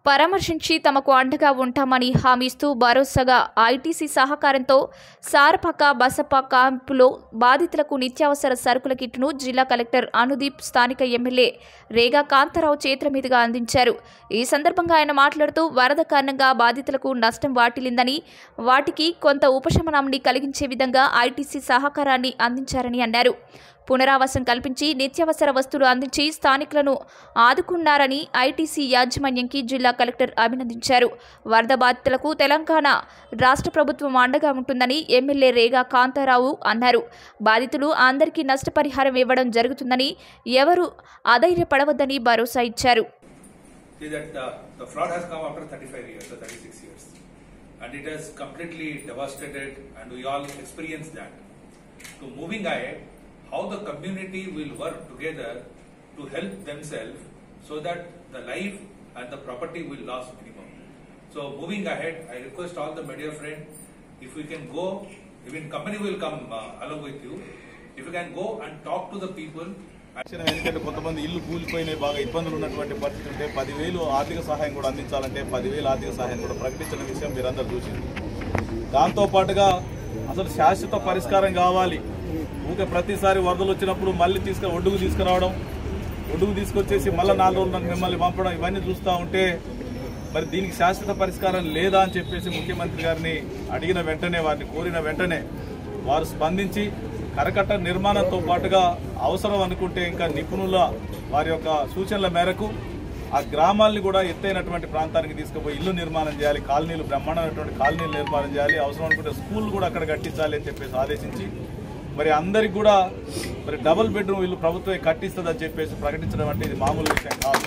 పరామర్శించి తమకు అండగా ఉంటామని హామీస్తూ భరోసాగా ఐటీసీ సహకారంతో సారపక్క బసప క్యాంపులో బాధితులకు నిత్యావసర సరుకుల కిట్ను జిల్లా కలెక్టర్ అనుదీప్ స్థానిక ఎమ్మెల్యే రేగా కాంతారావు చేతుల మీదుగా అందించారు ఈ సందర్భంగా ఆయన మాట్లాడుతూ వరద కారణంగా బాధితులకు నష్టం వాటిల్లిందని వాటికి కొంత ఉపశమనాన్ని కలిగించే విధంగా ఐటీసీ సహకారాన్ని అందించారని అన్నారు పునరావాసం కల్పించి నిత్యావసర వస్తువులు అందించి స్థానికులను ఆదుకున్నారని ఐటీసీ యాజమాన్యంకి జిల్లా కలెక్టర్ అభినందించారు వరద బాధితులకు తెలంగాణ రాష్ట్ర ప్రభుత్వం అండగా ఉంటుందని ఎమ్మెల్యే రేగా కాంతారావు అన్నారు బాధితులు అందరికీ నష్టపరిహారం ఇవ్వడం జరుగుతుందని ఎవరు అధైర్యపడవద్దని భరోసా ఇచ్చారు See that uh, the flood has come after 35 years or 36 years, and it has completely devastated, and we all experienced that. So moving ahead, how the community will work together to help themselves so that the life and the property will last minimum. So moving ahead, I request all the media friend, if we can go, even company will come uh, along with you. If you can go and talk to the people తక్షణం ఎందుకంటే కొంతమంది ఇల్లు కూలిపోయినాయి బాగా ఇబ్బందులు ఉన్నటువంటి పరిస్థితి ఉంటే పదివేలు ఆర్థిక సహాయం కూడా అందించాలంటే పదివేలు ఆర్థిక సహాయం కూడా ప్రకటించిన విషయం మీరందరూ చూసింది దాంతో పాటుగా అసలు శాశ్వత పరిష్కారం కావాలి ఊకే ప్రతిసారి వరదలు వచ్చినప్పుడు మళ్ళీ తీసుకుని ఒడ్డుకు తీసుకురావడం ఒడ్డుకు తీసుకొచ్చేసి మళ్ళీ నాలుగు రోజులు నాకు మిమ్మల్ని పంపడం ఇవన్నీ చూస్తూ ఉంటే మరి దీనికి శాశ్వత పరిష్కారం లేదా అని చెప్పేసి ముఖ్యమంత్రి గారిని అడిగిన వెంటనే వారిని కోరిన వెంటనే వారు స్పందించి కరకట్ట నిర్మాణంతో పాటుగా అవసరం అనుకుంటే ఇంకా నిపుణుల వారి యొక్క సూచనల మేరకు ఆ గ్రామాల్ని కూడా ఎత్తైనటువంటి ప్రాంతానికి తీసుకుపోయి ఇల్లు నిర్మాణం చేయాలి కాలనీలు బ్రహ్మాండమైనటువంటి కాలనీలు నిర్మాణం చేయాలి అవసరం అనుకుంటే స్కూల్ కూడా అక్కడ కట్టించాలి అని చెప్పేసి ఆదేశించి మరి అందరికి కూడా మరి డబుల్ బెడ్రూమ్ ఇల్లు ప్రభుత్వమే కట్టిస్తుందని చెప్పేసి ప్రకటించడం అంటే ఇది మామూలు విషయం కాదు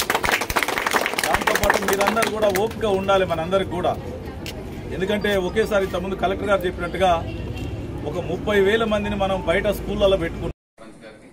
దాంతోపాటు మీరందరూ కూడా ఓపిక ఉండాలి మనందరికి కూడా ఎందుకంటే ఒకేసారి ఇంతకుముందు కలెక్టర్ గారు చెప్పినట్టుగా ఒక ముప్పై వేల మందిని మనం బయట స్కూళ్ళలో పెట్టుకున్నాం సర్పంచ్ గారికి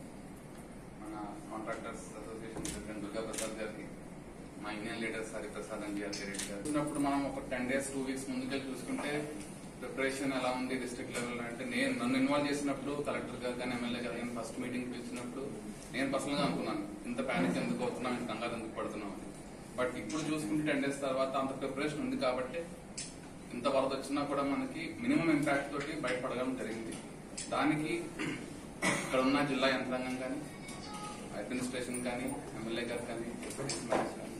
మన contractors association president Durga Prasad గారికి మా యూనియన్ లీడర్స్ హరిప్రసాద్ అండి రెడ్డి గారు చూసినప్పుడు మనం ఒక టెన్ డేస్ టూ వీక్స్ ముందుకెళ్ళి చూసుకుంటే ప్రిపరేషన్ ఎలా ఉంది డిస్ట్రిక్ట్ లెవెల్ అంటే నేను నన్ను ఇన్వాల్వ్ చేసినప్పుడు కలెక్టర్ గారు కానీ ఎమ్మెల్యే గారు కానీ ఫస్ట్ మీటింగ్ పిలిచినప్పుడు నేను పర్సనల్ గా అనుకున్నాను ఇంత ప్యానిక్ ఎందుకు అవుతున్నాం ఇంత కంగారు ఎందుకు పడుతున్నాం అని బట్ ఇప్పుడు చూసుకుంటే టెన్ డేస్ తర్వాత అంత ప్రిపరేషన్ ఉంది కాబట్టి ఇంత వరద వచ్చినా కూడా మనకి మినిమం ఇంపాక్ట్ తోటి బయటపడడం జరిగింది దానికి ఇక్కడ ఉన్న జిల్లా యంత్రాంగం కానీ అడ్మినిస్ట్రేషన్ కానీ ఎమ్మెల్యే గారు కానీ డిప్యూటీ మేయర్స్ కానీ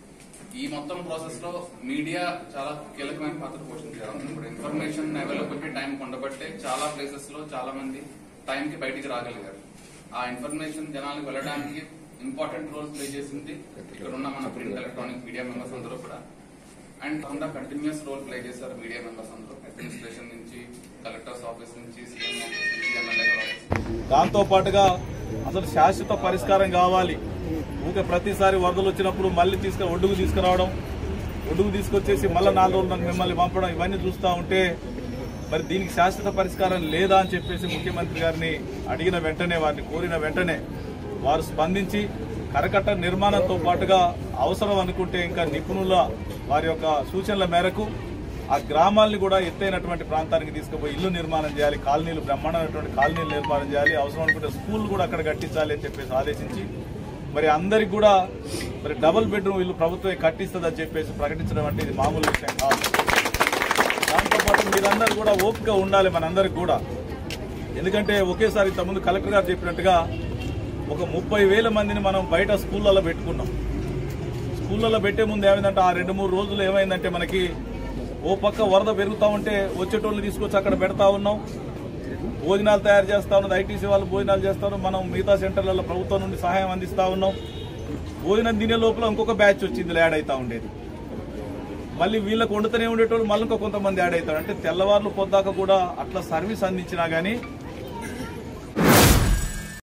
ఈ మొత్తం ప్రాసెస్ లో మీడియా చాలా కీలకమైన పాత్ర పోషించారు ఇప్పుడు ఇన్ఫర్మేషన్ అవైలబిలిటీ టైం ఉండబట్టే చాలా ప్లేసెస్ లో చాలా మంది టైం కి బయటికి రాగలిగారు ఆ ఇన్ఫర్మేషన్ జనాలకు వెళ్ళడానికి ఇంపార్టెంట్ రోల్ ప్లే చేసింది ఇక్కడ ఉన్న మన ప్రింట్ ఎలక్ట్రానిక్ మీడియా మెంబర్స్ అందరూ కూడా అండ్ కాకుండా కంటిన్యూస్ రోల్ ప్లే చేశారు మీడియా మెంబర్స్ అందరూ అడ్మినిస్ట్రేషన్ నుంచి కలెక్టర్స్ ఆఫీస్ నుంచి సీఎం ఆఫీస్ నుంచి ఎమ్మెల్యే గారి ఆఫీస్ నుంచి దాంతో పాటుగా అసలు శాశ్వత పరిష్కారం కావాలి ఊకే ప్రతిసారి వరదలు వచ్చినప్పుడు మళ్ళీ తీసుకుని ఒడ్డుకు తీసుకురావడం ఒడ్డుకు తీసుకొచ్చేసి మళ్ళీ నాలుగు రోజులు నాకు మిమ్మల్ని పంపడం ఇవన్నీ చూస్తూ ఉంటే మరి దీనికి శాశ్వత పరిష్కారం లేదా అని చెప్పేసి ముఖ్యమంత్రి గారిని అడిగిన వెంటనే వారిని కోరిన వెంటనే వారు స్పందించి కరకట్ట నిర్మాణంతో పాటుగా అవసరం అనుకుంటే ఇంకా నిపుణుల వారి యొక్క సూచనల మేరకు ఆ గ్రామాల్ని కూడా ఎత్తైనటువంటి ప్రాంతానికి తీసుకుపోయి ఇల్లు నిర్మాణం చేయాలి కాలనీలు బ్రహ్మాండమైనటువంటి కాలనీలు నిర్మాణం చేయాలి అవసరం అనుకుంటే స్కూల్ కూడా అక్కడ కట్టించాలి అని చెప్పేసి ఆదేశించి మరి అందరికి కూడా మరి డబుల్ బెడ్రూమ్ ఇల్లు ప్రభుత్వమే కట్టిస్తుందని చెప్పేసి ప్రకటించడం అంటే ఇది మామూలు విషయం కాదు దాంతోపాటు మీరందరూ కూడా ఓపిక ఉండాలి మనందరికి కూడా ఎందుకంటే ఒకేసారి ఇంతకుముందు కలెక్టర్ గారు చెప్పినట్టుగా ఒక ముప్పై వేల మందిని మనం బయట స్కూళ్ళలో పెట్టుకున్నాం స్కూళ్ళలో పెట్టే ముందు ఏమైందంటే ఆ రెండు మూడు రోజులు ఏమైందంటే మనకి ఓ పక్క వరద పెరుగుతా ఉంటే వచ్చేటోళ్ళు తీసుకొచ్చి అక్కడ పెడతా ఉన్నాం భోజనాలు తయారు చేస్తా ఉన్నది ఐటీసీ వాళ్ళు భోజనాలు చేస్తారు మనం మిగతా సెంటర్లలో ప్రభుత్వం నుండి సహాయం అందిస్తా ఉన్నాం భోజనం తినే లోపల ఇంకొక బ్యాచ్ వచ్చింది యాడ్ అవుతా ఉండేది మళ్ళీ వీళ్ళకి వండుతూనే ఉండేటోళ్ళు మళ్ళీ ఇంకో కొంతమంది యాడ్ అవుతారు అంటే తెల్లవారులు పొద్దాక కూడా అట్లా సర్వీస్ అందించినా గానీ